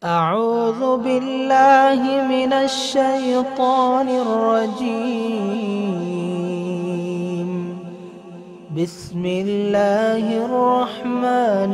أعوذ بالله من الشيطان الرجيم بسم الله الرحمن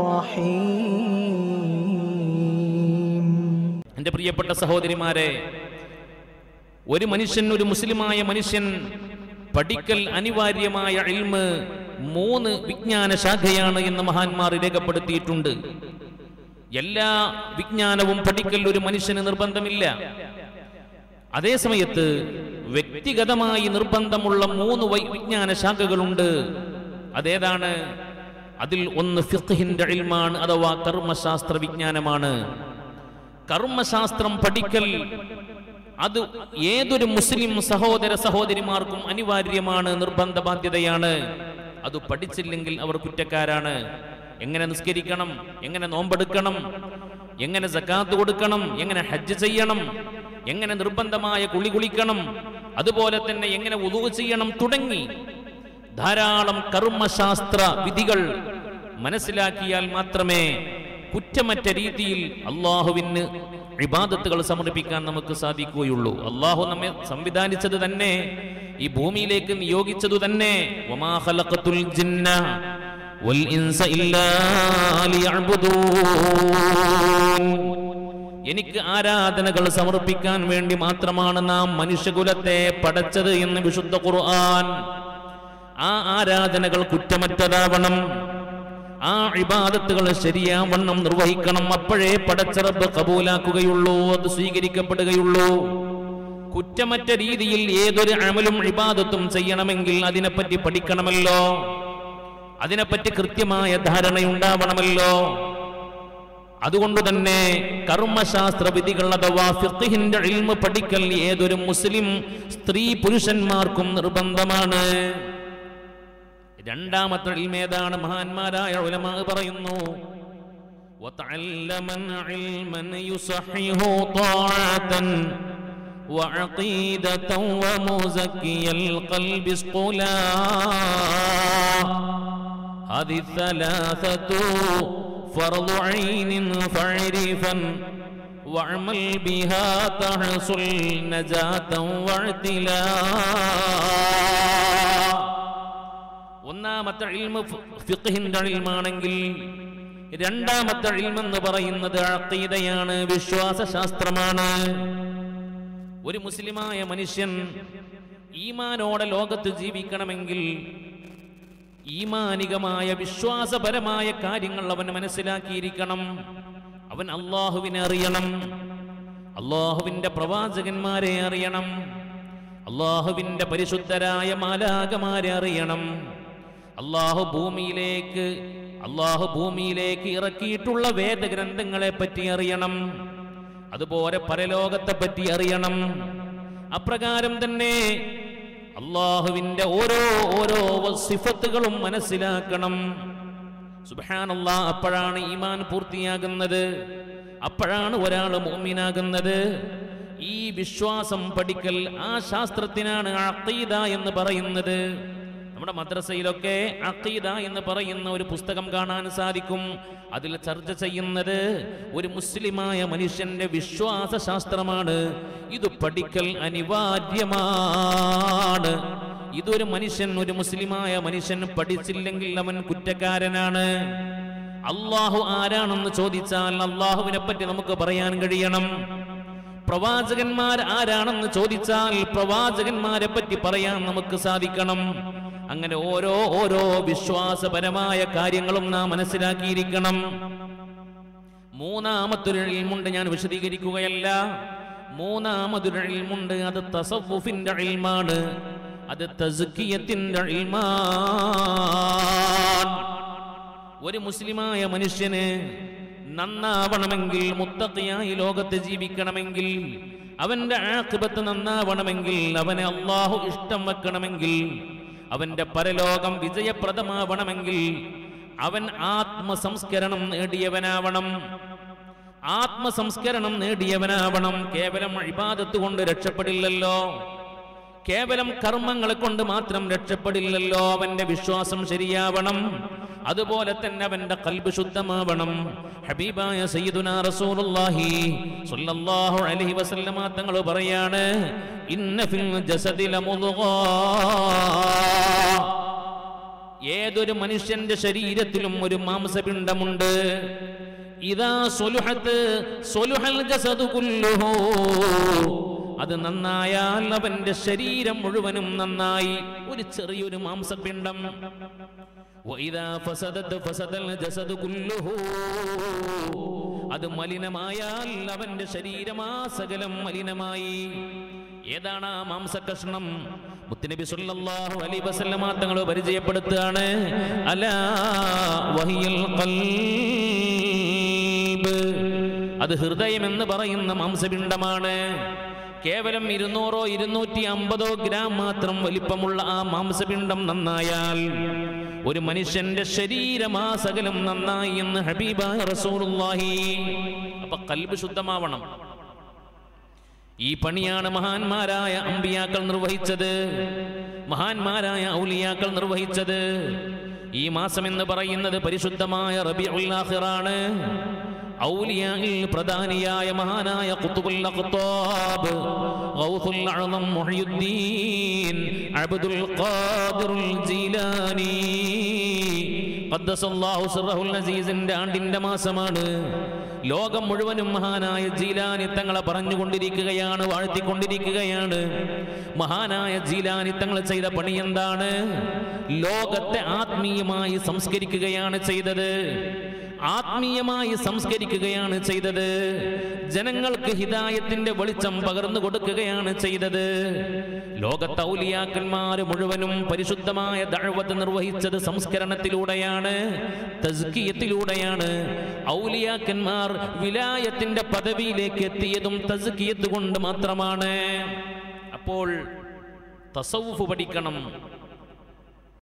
الرحيم എൻ്റെ പ്രിയപ്പെട്ട സഹോദരിമാരെ ഒരു മനുഷ്യൻ ഒരു മുസ്ലിമായ മനുഷ്യൻ പഠിക്കൽ അനിവാര്യമായ ഇൽമ് മൂന്ന് വിജ്ഞാന ശാഖയാണ് എന്ന് മഹാന്മാർ രേഖപ്പെടുത്തിയിട്ടുണ്ട് എല്ലാ വിജ്ഞാനവും പഠിക്കൽ ഒരു മനുഷ്യന് നിർബന്ധമില്ല അതേ സമയത്ത് വ്യക്തിഗതമായി നിർബന്ധമുള്ള മൂന്ന് വൈ- വിജ്ഞാന ശാഖകളുണ്ട് അതേതാണ് അതിൽ ഒന്ന് ഫിഖ്ഹിന്റെ ഇൽമാണ് അഥവാ കർമ്മശാസ്ത്ര വിജ്ഞാനമാണ് കർമ്മശാസ്ത്രം പഠിക്കൽ അത് ഏതൊരു മുസ്ലിം സഹോദര സഹോദരിമാർക്കും അനിവാര്യമാണ് നിർബന്ധ ബാധ്യതയാണ് അത് പഠിച്ചില്ലെങ്കിൽ അവർ കുറ്റക്കാരാണ് എങ്ങനെ നിസ്കരിക്കണം എങ്ങനെ നോമ്പെടുക്കണം എങ്ങനെ സക്കാത്ത് കൊടുക്കണം എങ്ങനെ ഹജ്ജ് ചെയ്യണം എങ്ങനെ നിർബന്ധമായ കുളി കുളിക്കണം അതുപോലെ തന്നെ എങ്ങനെ ഉദവ് ചെയ്യണം തുടങ്ങി ധാരാളം കർമ്മശാസ്ത്ര വിധികൾ മനസ്സിലാക്കിയാൽ മാത്രമേ കുറ്റമറ്റ രീതിയിൽ അള്ളാഹുവിന് ഇബാദത്തുകൾ സമർപ്പിക്കാൻ നമുക്ക് സാധിക്കുകയുള്ളൂ അള്ളാഹു നമ്മെ സംവിധാനിച്ചത് തന്നെ ഈ ഭൂമിയിലേക്ക് നിയോഗിച്ചതു തന്നെ വമാ ഖലഖത്തുൽ ജിന്ന വൽ ഇൻസ ഇല്ലാ ലിയഅ്ബുദൂൻ എനിക്ക് ആരാധനകൾ സമർപ്പിക്കാൻ വേണ്ടി മാത്രമാണ് നാം മനുഷ്യകുലത്തെ പടച്ചത് എന്ന് വിശുദ്ധ ഖുർആൻ ആ ആരാധനകൾ കുറ്റമറ്റതാവണം ആ ഇബാദത്തുകൾ ശരിയാവണ്ണം നിർവഹിക്കണം അപ്പോഴേ പടച്ചറബ് കബൂലാക്കുകയുള്ളൂ അത് സ്വീകരിക്കപ്പെടുകയുള്ളൂ കുറ്റമറ്റ രീതിയിൽ ഏതൊരു അമലും ഇബാദത്തും ചെയ്യണമെങ്കിൽ അതിനെപ്പറ്റി പഠിക്കണമല്ലോ അതിനെപ്പറ്റി കൃത്യമായ ധാരണയുണ്ടാവണമല്ലോ അതുകൊണ്ട് തന്നെ കർമ്മശാസ്ത്ര വിധികൾ അഥവാ ഫിഖ്ഹിന്റെ ഇൽമ പഠിക്കൽ ഏതൊരു മുസ്ലിം സ്ത്രീ പുരുഷന്മാർക്കും നിർബന്ധമാണ് രണ്ടാമത്തെ ഇൽമേതാണ് മഹാന്മാരായ ഉലമാ പറയുന്നു وتعلما علما يصحح طاعة وعقيدة ومزكي القلب اسقلا هذه الثلاثة فرض عين فاعرفا واعمل بها تحصل نجاة واعتلاء ഒന്നാമത്തെ ഇൽമ ഫിഖ്ഹിന്റെ ഇൽമാണെങ്കിൽ രണ്ടാമത്തെ ഇൽമെന്ന് പറയുന്നത് അഖീദയാണ് വിശ്വാസ ശാസ്ത്രമാണ് ഒരു മുസ്ലിമായ മനുഷ്യൻ ഈമാനോടെ ലോകത്ത് ജീവിക്കണമെങ്കിൽ ഈമാനികമായ വിശ്വാസപരമായ കാര്യങ്ങൾ അവൻ മനസ്സിലാക്കിയിരിക്കണം അവൻ അള്ളാഹുവിനെ അറിയണം അള്ളാഹുവിന്റെ പ്രവാചകന്മാരെ അറിയണം അള്ളാഹുവിന്റെ പരിശുദ്ധരായ മാലാകമാരെ അറിയണം അള്ളാഹു ഭൂമിയിലേക്ക് അള്ളാഹു ഭൂമിയിലേക്ക് ഇറക്കിയിട്ടുള്ള വേദഗ്രന്ഥങ്ങളെ പറ്റി അറിയണം അതുപോലെ പരലോകത്തെ പറ്റി അറിയണം അപ്രകാരം തന്നെ അള്ളാഹുവിന്റെ ഓരോ ഓരോ സിഫത്തുകളും മനസ്സിലാക്കണം സുബാനല്ലാ അപ്പോഴാണ് ഈമാൻ പൂർത്തിയാകുന്നത് അപ്പോഴാണ് ഒരാൾ മോമിനാകുന്നത് ഈ വിശ്വാസം പഠിക്കൽ ആ ശാസ്ത്രത്തിനാണ് അഖീദ എന്ന് പറയുന്നത് നമ്മുടെ മദ്രസയിലൊക്കെ അഖീദ എന്ന് പറയുന്ന ഒരു പുസ്തകം കാണാൻ സാധിക്കും അതിൽ ചർച്ച ചെയ്യുന്നത് ഒരു മുസ്ലിമായ മനുഷ്യന്റെ വിശ്വാസ ശാസ്ത്രമാണ് ഇത് പഠിക്കൽ അനിവാര്യമാണ് ഇതൊരു മനുഷ്യൻ ഒരു മുസ്ലിമായ മനുഷ്യൻ പഠിച്ചില്ലെങ്കിൽ അവൻ കുറ്റക്കാരനാണ് അള്ളാഹു ആരാണെന്ന് ചോദിച്ചാൽ അള്ളാഹുവിനെ പറ്റി നമുക്ക് പറയാൻ കഴിയണം പ്രവാചകന്മാർ ആരാണെന്ന് ചോദിച്ചാൽ പ്രവാചകന്മാരെ പറ്റി പറയാൻ നമുക്ക് സാധിക്കണം അങ്ങനെ ഓരോ ഓരോ വിശ്വാസപരമായ കാര്യങ്ങളും നാം മനസ്സിലാക്കിയിരിക്കണം മൂന്നാമത്തൊരു ഇൽമുണ്ട് ഞാൻ വിശദീകരിക്കുകയല്ല മൂന്നാമതൊരു ഇൽമുണ്ട് അത് തസവുഫിന്റെ ഇൽമാണ് അത് തസ്കിയത്തിന്റെ ഇൽമാൻ ഒരു മുസ്ലിമായ മനുഷ്യന് നന്നാവണമെങ്കിൽ മുത്തക്കിയായി ലോകത്ത് ജീവിക്കണമെങ്കിൽ അവന്റെ ആക്രിപത്ത് നന്നാവണമെങ്കിൽ അവനെ അള്ളാഹു ഇഷ്ടം വെക്കണമെങ്കിൽ അവന്റെ പരലോകം വിജയപ്രദമാവണമെങ്കിൽ അവൻ ആത്മസംസ്കരണം നേടിയവനാവണം ആത്മസംസ്കരണം നേടിയവനാവണം കേവലം ഇബാദത്ത് കൊണ്ട് രക്ഷപ്പെടില്ലല്ലോ കേവലം കർമ്മങ്ങളെ കൊണ്ട് മാത്രം രക്ഷപ്പെടില്ലല്ലോ അവന്റെ വിശ്വാസം ശരിയാവണം അതുപോലെ തന്നെ അവന്റെ കൽബ് ശുദ്ധമാവണം ഹബീബായ സയ്യിദുനാ റസൂലുള്ളാഹി സ്വല്ലല്ലാഹു അലൈഹി വസല്ലമ തങ്ങൾ പറയാണ് ഇന്ന ഫിൽ ജസദി ലമുദ്ഗാ ഏതൊരു മനുഷ്യന്റെ ശരീരത്തിലും ഒരു മാംസപിണ്ഡമുണ്ട് ഇതാ സ്വലുഹത്ത് സ്വലുഹൽ ജസദു കുല്ലുഹു അത് നന്നായാൽ അവന്റെ ശരീരം മുഴുവനും നന്നായി ഒരു ചെറിയൊരു മാംസപിണ്ഡം വഇദാ ഫസദത് ഫസദൽ ജസദു കുല്ലുഹു അത് മലിനമായാൽ അവന്റെ ശരീരമാ സകലം മലിനമായി ഏതാണ് ആ മാംസകഷ്ണം മുത്തുനബി സല്ലല്ലാഹു അലൈഹി വസല്ലമ തങ്ങൾ പരിചയപ്പെടുത്തുകയാണ് അലാ വഹിയൽ ഖൽബ് അത് ഹൃദയം എന്ന് പറയുന്ന മാംസപിണ്ഡമാണ് കേവലം ഇരുന്നൂറോ ഇരുന്നൂറ്റി അമ്പതോ ഗ്രാം മാത്രം വലിപ്പമുള്ള ആ മാംസപിണ്ഡം നന്നായാൽ ഒരു മനുഷ്യന്റെ ശരീരമാസകലം നന്നായി എന്ന് ഹബീബായ റസൂലുള്ളാഹി അപ്പൊ കൽബ് ശുദ്ധമാവണം ഈ പണിയാണ് മഹാന്മാരായ അമ്പിയാക്കൾ നിർവഹിച്ചത് മഹാന്മാരായ ഔലിയാക്കൾ നിർവഹിച്ചത് ഈ മാസം എന്ന് പറയുന്നത് പരിശുദ്ധമായ റബിഉൽ ആഖിറാണ് ഔലിയായിൽ പ്രധാനിയായ മഹാനായ ഖുത്ബുൽ അഖ്താബ് ഗൗസുൽ അഅ്ളം മുഹിയുദ്ദീൻ അബ്ദുൽ ഖാദിറുൽ ജീലാനി ഖദ്ദസല്ലാഹു സിർറഹുൽ അസീസിന്റെ ആണ്ടിന്റെ മാസമാണ് ലോകം മുഴുവനും മഹാനായ ജീലാനി തങ്ങളെ പറഞ്ഞുകൊണ്ടിരിക്കുകയാണ് വാഴ്ത്തിക്കൊണ്ടിരിക്കുകയാണ് മഹാനായ ജീലാനി തങ്ങൾ ചെയ്ത പണി എന്താണ് ലോകത്തെ ആത്മീയമായി സംസ്കരിക്കുകയാണ് ചെയ്തത് ആത്മീയമായി സംസ്കരിക്കുകയാണ് ചെയ്തത് ജനങ്ങൾക്ക് ഹിതായത്തിന്റെ വെളിച്ചം പകർന്നു കൊടുക്കുകയാണ് ചെയ്തത് ലോകത്തെ ഔലിയാക്കന്മാര് മുഴുവനും പരിശുദ്ധമായ ദഴവത്ത് നിർവഹിച്ചത് സംസ്കരണത്തിലൂടെയാണ് തസ്കിയത്തിലൂടെയാണ് ഔലിയാക്കന്മാർ വിലായത്തിന്റെ പദവിയിലേക്ക് എത്തിയതും തസ്കിയത്ത് കൊണ്ട് മാത്രമാണ് അപ്പോൾ തസവുഫ് പഠിക്കണം